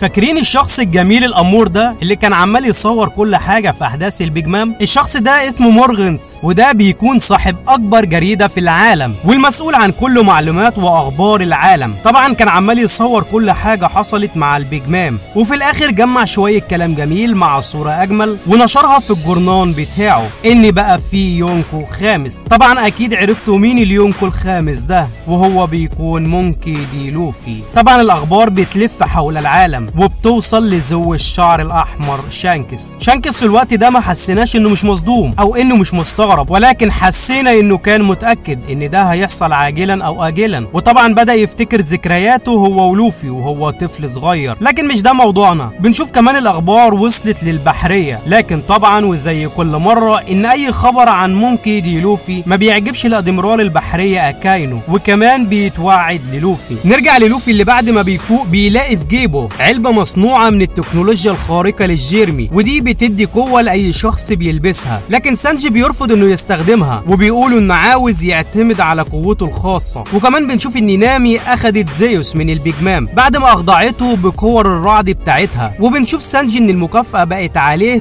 فاكرين الشخص الجميل الامور ده اللي كان عمال يصور كل حاجه في احداث البيج مام الشخص ده اسمه مورغنز وده بيكون صاحب اكبر جريده في العالم والمسؤول عن كل معلومات واخبار العالم طبعا كان عمال يصور كل حاجه حصلت مع البيج مام وفي الاخر جمع شويه كلام جميل مع صوره اجمل ونشرها في الجورنان بتاعه ان بقى في يونكو خامس طبعا اكيد عرفتوا مين اليونكو الخامس ده وهو بيكون مونكي دي لوفي طبعا الاخبار بتلف حول العالم وبتوصل لذو الشعر الاحمر شانكس شانكس في الوقت ده ما حسيناش انه مش مصدوم او انه مش مستغرب ولكن حسينا انه كان متاكد ان ده هيحصل عاجلا او اجلا وطبعا بدا يفتكر ذكرياته هو ولوفي وهو طفل صغير لكن مش ده موضوعنا بنشوف كمان الاخبار وصلت للبحريه لكن طبعا وزي كل مره ان اي خبر عن مونكي دي لوفي ما بيعجبش الادميرال البحريه اكاينو وكمان بيتوعد للوفي نرجع للوفي اللي بعد ما بيفوق بيلاقي في جيبه علبه مصنوعه من التكنولوجيا الخارقه للجيرمي ودي بتدي قوه لاي شخص بيلبسها لكن سانجي بيرفض انه يستخدمها وبيقولوا انه عاوز يعتمد على قوته الخاصه وكمان بنشوف ان نامي اخدت زيوس من البيج مام بعد ما اخضعته بكور الرعد بتاعتها وبنشوف سانجي ان المكافاه بقت عليه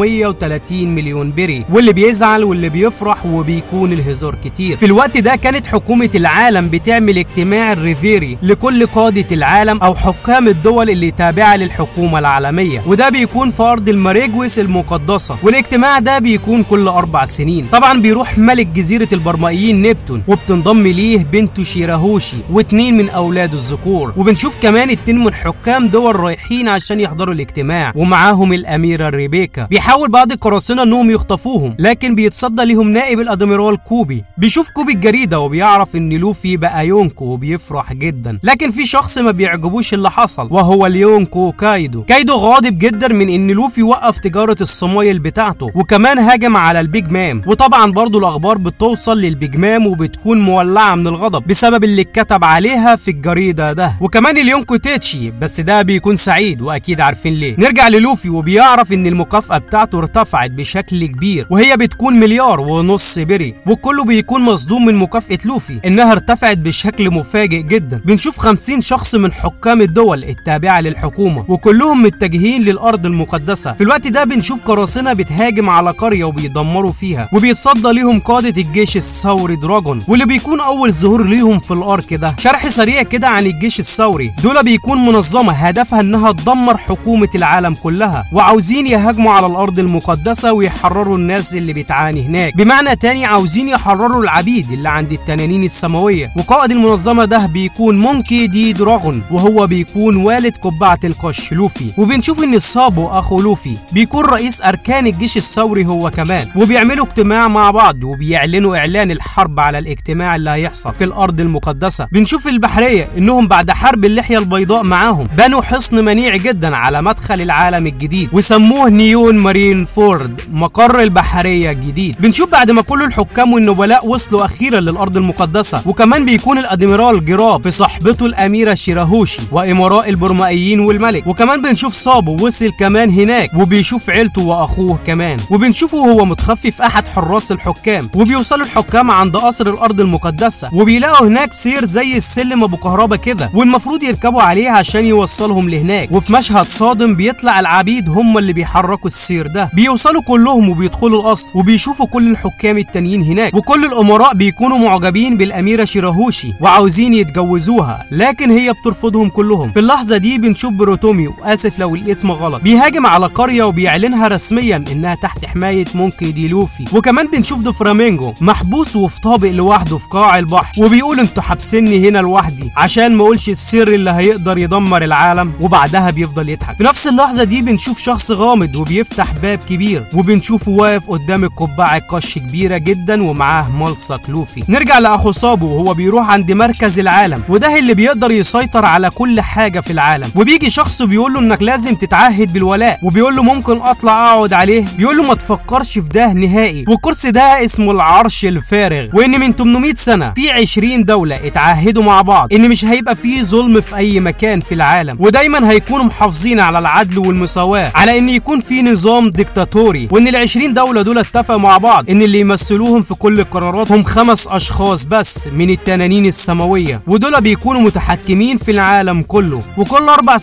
330 مليون بري واللي بيزعل واللي بيفرح وبيكون الهزار كتير في الوقت ده كانت حكومه العالم بتعمل اجتماع الريفيري لكل قاده العالم او حكام الدول اللي تابعه للحكومه العالميه وده بيكون في ارض الماريجويس المقدسه والاجتماع ده بيكون كل اربع سنين طبعا بيروح ملك جزيره البرمائيين نبتون وبتنضم ليه بنته شيراهوشي واتنين من اولاده الذكور وبنشوف كمان اتنين من حكام دول رايحين عشان يحضروا الاجتماع ومعاهم الاميره ريبيكا بيحاول بعض القراصنه انهم يخطفوهم لكن بيتصدى ليهم نائب الادميرال كوبي بيشوف كوبي الجريده وبيعرف ان لوفي بقى يونكو وبيفرح جدا لكن في شخص ما بيعجبوش اللي حصل وهو اليونكو كايدو كايدو غاضب جدا من ان لوفي وقف تجاره الصمايل بتاعته وكمان هاجم على البيج مام وطبعا برضو الاخبار بتوصل للبيج مام وبتكون مولعه من الغضب بسبب اللي اتكتب عليها في الجريده ده وكمان اليونكو تيتشي بس ده بيكون سعيد واكيد عارفين ليه نرجع للوفي وبيعرف ان المكافاه بتاعته ارتفعت بشكل كبير وهي بتكون مليار ونص بري وكله بيكون مصدوم من مكافاه لوفي انها ارتفعت بشكل مفاجئ جدا بنشوف 50 شخص من حكام الدول التابعه للحكومه وكلهم متجهين للارض المقدسه في الوقت ده بنشوف قراصنه بتهاجم على قريه وبيدمروا فيها وبيتصدى ليهم قاده الجيش الثوري دراجون واللي بيكون اول ظهور ليهم في الارك ده شرح سريع كده عن الجيش الثوري دول بيكون منظمه هدفها انها تدمر حكومه العالم كلها وعاوزين يهاجموا على الارض المقدسه ويحرروا الناس اللي بتعاني هناك بمعنى تاني عاوزين يحرروا العبيد اللي عند التنانين السماويه وقائد المنظمه ده بيكون مونكي دي دراجون وهو بيكون والد قبعه القش لوفي وبنشوف ان صابو اخو لوفي بيكون رئيس اركان الجيش الثوري هو كمان وبيعملوا اجتماع مع بعض وبيعلنوا اعلان الحرب على الاجتماع اللي هيحصل في الارض المقدسه بنشوف البحريه انهم بعد حرب اللحيه البيضاء معاهم بنوا حصن منيع جدا على مدخل العالم الجديد وسموه نيون مارين فورد مقر البحريه الجديد بنشوف بعد ما كل الحكام والنبلاء وصلوا اخيرا للارض المقدسه وكمان بيكون الادميرال جراب في صحبته الاميره شيراهوشي وامراء البرمائيين والملك وكمان بنشوف صابو وصل كمان هناك وبيشوف عيلته واخوه كمان وبنشوفه وهو متخفي في احد حراس الحكام وبيوصلوا الحكام عند قصر الارض المقدسه وبيلاقوا هناك سير زي السلم ابو كهربا كده والمفروض يركبوا عليه عشان يوصلهم لهناك وفي مشهد صادم بيطلع العبيد هم اللي بيحركوا السير ده بيوصلوا كلهم وبيدخلوا القصر وبيشوفوا كل الحكام التانيين هناك وكل الامراء بيكونوا معجبين بالاميره شيراهوشي وعاوزين يتجوزوها لكن هي بترفضهم كلهم في اللحظه دي بنشوف بروتوميو اسف لو الاسم غلط بيهاجم على قريه وبيعلنها رسميا انها تحت حمايه مونكي دي لوفي وكمان بنشوف دو فرامينجو محبوس وفي طابق لوحده في قاع البحر وبيقول انتوا حابسيني هنا لوحدي عشان ما اقولش السر اللي هيقدر يدمر العالم وبعدها بيفضل يضحك في نفس اللحظه دي بنشوف شخص غامض وبيفتح باب كبير وبنشوفه واقف قدام القبعه قش كبيره جدا ومعاه ملصق لوفي نرجع لاخو صابو وهو بيروح عند مركز العالم وده اللي بيقدر يسيطر على كل حاجه في العالم وبيجي شخص بيقول له انك لازم تتعهد بالولاء وبيقول له ممكن اطلع اقعد عليه بيقول له ما تفكرش في ده نهائي والكرسي ده اسمه العرش الفارغ وان من 800 سنه في 20 دوله اتعهدوا مع بعض ان مش هيبقى فيه ظلم في اي مكان في العالم ودايما هيكونوا محافظين على العدل والمساواه على ان يكون في نظام ديكتاتوري وان ال 20 دوله دول اتفقوا مع بعض ان اللي يمثلوهم في كل القرارات هم خمس اشخاص بس من التنانين السماويه ودول بيكونوا متحكمين في العالم كله وكل اربع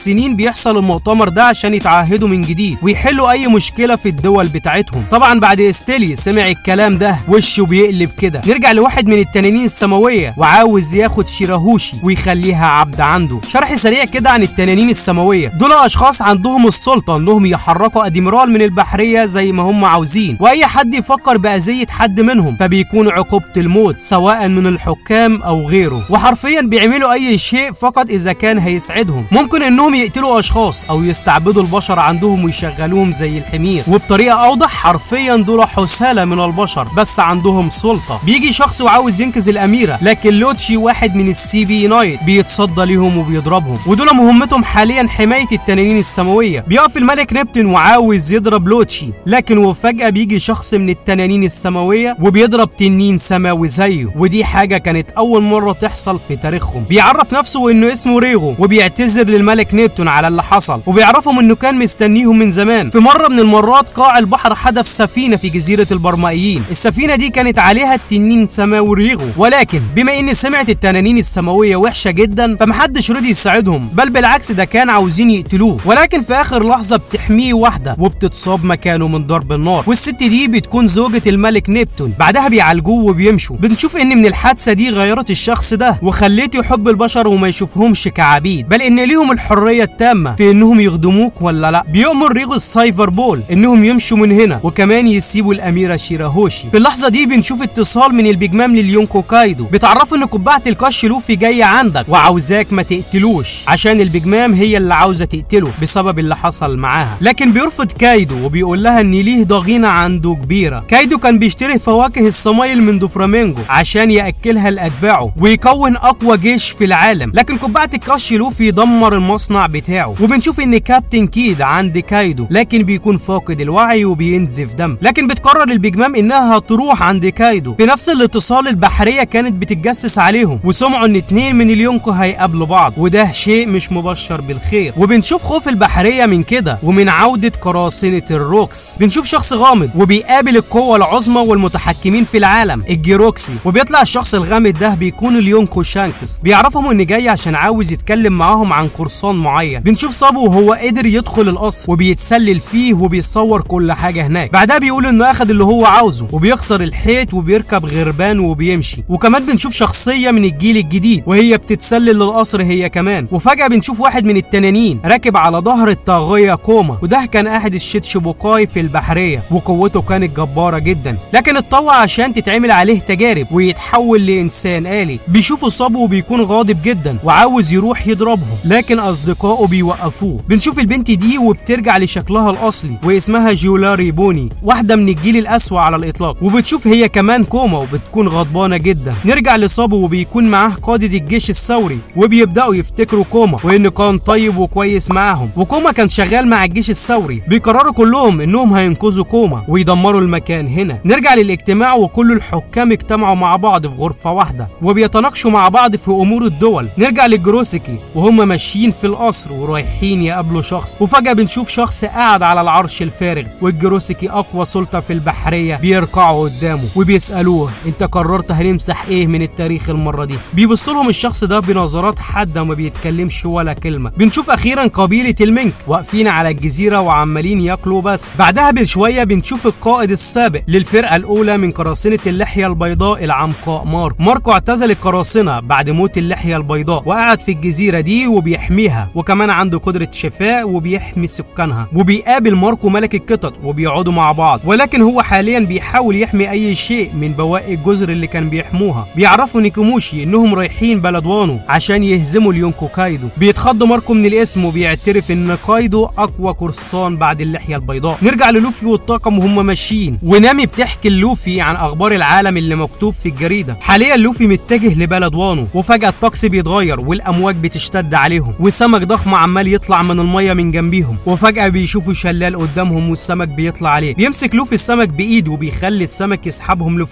سنين بيحصل المؤتمر ده عشان يتعهدوا من جديد ويحلوا اي مشكله في الدول بتاعتهم طبعا بعد استيلي سمع الكلام ده وشه بيقلب كده نرجع لواحد من التنانين السماويه وعاوز ياخد شيراهوشي ويخليها عبد عنده شرح سريع كده عن التنانين السماويه دول اشخاص عندهم السلطه انهم يحركوا ادميرال من البحريه زي ما هم عاوزين واي حد يفكر باذيه حد منهم فبيكون عقوبه الموت سواء من الحكام او غيره وحرفيا بيعملوا اي شيء فقط اذا كان هيسعدهم ممكن انهم يقتلوا اشخاص او يستعبدوا البشر عندهم ويشغلوهم زي الحمير وبطريقه اوضح حرفيا دول حسالة من البشر بس عندهم سلطه بيجي شخص وعاوز ينقذ الاميره لكن لوتشي واحد من السي بي نايت بيتصدى ليهم وبيضربهم ودول مهمتهم حاليا حمايه التنانين السماويه بيقف الملك نبتون وعاوز يضرب لوتشي لكن وفجاه بيجي شخص من التنانين السماويه وبيضرب تنين سماوي زيه ودي حاجه كانت اول مره تحصل في تاريخهم بيعرف نفسه انه اسمه ريغو وبيعتذر للملك نبتون على اللي حصل وبيعرفهم انه كان مستنيهم من زمان في مره من المرات قاع البحر حدف سفينه في جزيره البرمائيين السفينه دي كانت عليها التنين سماوي ريغو ولكن بما ان سمعت التنانين السماويه وحشه جدا فمحدش رضي يساعدهم بل بالعكس ده كان عاوزين يقتلوه ولكن في اخر لحظه بتحميه واحده وبتتصاب مكانه من ضرب النار والست دي بتكون زوجة الملك نبتون بعدها بيعالجوه وبيمشوا بنشوف ان من الحادثه دي غيرت الشخص ده وخليته يحب البشر وما يشوفهمش كعبيد بل ان ليهم الحريه التامه في انهم يخدموك ولا لا بيؤمر ريغو السايفر بول انهم يمشوا من هنا وكمان يسيبوا الاميره شيراهوشي في اللحظه دي بنشوف اتصال من البيجمام لليونكو كايدو بتعرفوا ان قبعه القش لوفي جايه عندك وعاوزاك ما تقتلوش عشان البيجمام هي اللي عاوزه تقتله بسبب اللي حصل معاها لكن بيرفض كايدو وبيقول لها ان ليه ضغينه عنده كبيره كايدو كان بيشتري فواكه الصمايل من دوفرامينجو عشان ياكلها لاتباعه ويكون اقوى جيش في العالم لكن قبعه القش لوفي دمر المصنع بتاعه وبنشوف ان كابتن كيد عند كايدو لكن بيكون فاقد الوعي وبينزف دم لكن بتقرر البيجمام انها تروح عند كايدو في نفس الاتصال البحريه كانت بتتجسس عليهم وسمعوا ان اتنين من اليونكو هيقابلوا بعض وده شيء مش مبشر بالخير وبنشوف خوف البحريه من كده ومن عوده قراصنه الروكس بنشوف شخص غامض وبيقابل القوه العظمى والمتحكمين في العالم الجيروكسي وبيطلع الشخص الغامض ده بيكون اليونكو شانكس بيعرفهم ان جاي عشان عاوز يتكلم معاهم عن قرصان معين بنشوف صابو وهو قدر يدخل القصر وبيتسلل فيه وبيصور كل حاجه هناك بعدها بيقول انه اخد اللي هو عاوزه وبيكسر الحيط وبيركب غربان وبيمشي وكمان بنشوف شخصيه من الجيل الجديد وهي بتتسلل للقصر هي كمان وفجاه بنشوف واحد من التنانين راكب على ظهر الطاغيه كوما وده كان احد الشيتشبوكاي في البحريه وقوته كانت جباره جدا لكن اتطوع عشان تتعمل عليه تجارب ويتحول لانسان آلي بيشوفوا صابو وبيكون غاضب جدا وعاوز يروح يضربهم لكن اصدقائه بيوقفوه بنشوف البنت دي وبترجع لشكلها الاصلي واسمها جيولاري بوني واحده من الجيل الاسوأ على الاطلاق وبتشوف هي كمان كوما وبتكون غضبانه جدا نرجع لصابو وبيكون معاه قائد الجيش الثوري وبيبداوا يفتكروا كوما وانه كان طيب وكويس معاهم وكوما كان شغال مع الجيش الثوري بيقرروا كلهم انهم هينقذوا كوما ويدمروا المكان هنا نرجع للاجتماع وكل الحكام اجتمعوا مع بعض في غرفه واحده وبيتناقشوا مع بعض في امور الدول نرجع للجروسيكي وهم ماشيين في القصر ورايحين يقابلوا شخص وفجاه بنشوف شخص قاعد على العرش الفارغ والجروسيكي اقوى سلطه في البحريه بيركعوا قدامه وبيسالوه انت قررت هنمسح ايه من التاريخ المره دي بيبص لهم الشخص ده بنظرات حاده وما بيتكلمش ولا كلمه بنشوف اخيرا قبيله المنك واقفين على الجزيره وعمالين ياكلوا بس بعدها بشويه بنشوف القائد السابق للفرقه الاولى من قراصنه اللحيه البيضاء العمقاء ماركو ماركو اعتزل القراصنه بعد موت اللحيه البيضاء وقعد في الجزيره دي وبيحميها وكمان عنده قدره شفاء وبيحمي سكانها وبيقابل ماركو ملك القطط وبيقعدوا مع بعض ولكن هو حاليا بيحاول يحمي اي شيء من بواقي الجزر اللي كان بيحموها بيعرفوا نيكوموشي انهم رايحين بلد وانو عشان يهزموا اليونكو كايدو بيتخض ماركو من الاسم وبيعترف ان كايدو اقوى قرصان بعد اللحيه البيضاء نرجع للوفي والطاقم وهم ماشيين ونامي بتحكي لوفي عن اخبار العالم اللي مكتوب في الجريده حاليا لوفي متجه لبلد وانو وفجاه الطقس بيتغير والامواج بتشتد عليهم وسمك ضخم عمال يطلع من الميه من جنبيهم وفجاه بيشوفوا شلال قدامهم والسمك بيطلع عليه بيمسك لوفي السمك بايده وبيخلي السمك يسحبهم لفوق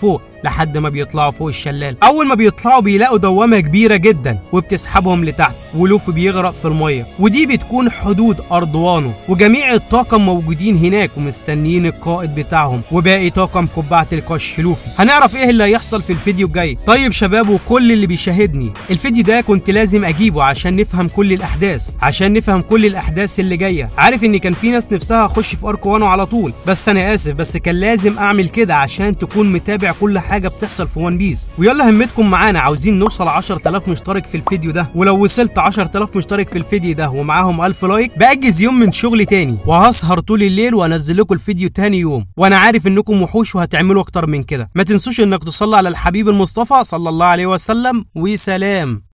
لحد ما بيطلعوا فوق الشلال اول ما بيطلعوا بيلاقوا دوامه كبيره جدا وبتسحبهم لتحت ولوفي بيغرق في الميه ودي بتكون حدود ارض وانو وجميع الطاقم موجودين هناك ومستنيين القائد بتاعهم وباقي طاقم قبعه القش لوفي هنعرف ايه اللي هيحصل في الفيديو الجاي طيب شباب وكل اللي بيشاهدني الفيديو ده كنت لازم اجيبه عشان نفهم كل الاحداث عشان نفهم كل الاحداث اللي جايه عارف ان كان في ناس نفسها اخش في ارك وانو على طول بس انا اسف بس كان لازم اعمل كده عشان تكون متابع كل حاجه بتحصل في وان بيس ويلا همتكم معانا عاوزين نوصل 10000 مشترك في الفيديو ده ولو وصلت 10000 مشترك في الفيديو ده ومعاهم 1000 لايك باجز يوم من شغل تاني وهسهر طول الليل وانزل لكم الفيديو تاني يوم وانا عارف انكم وحوش وهتعملوا اكتر من كده ما تنسوش انك تصلي على الحبيب المصطفى صلى الله عليه وسلم وسلام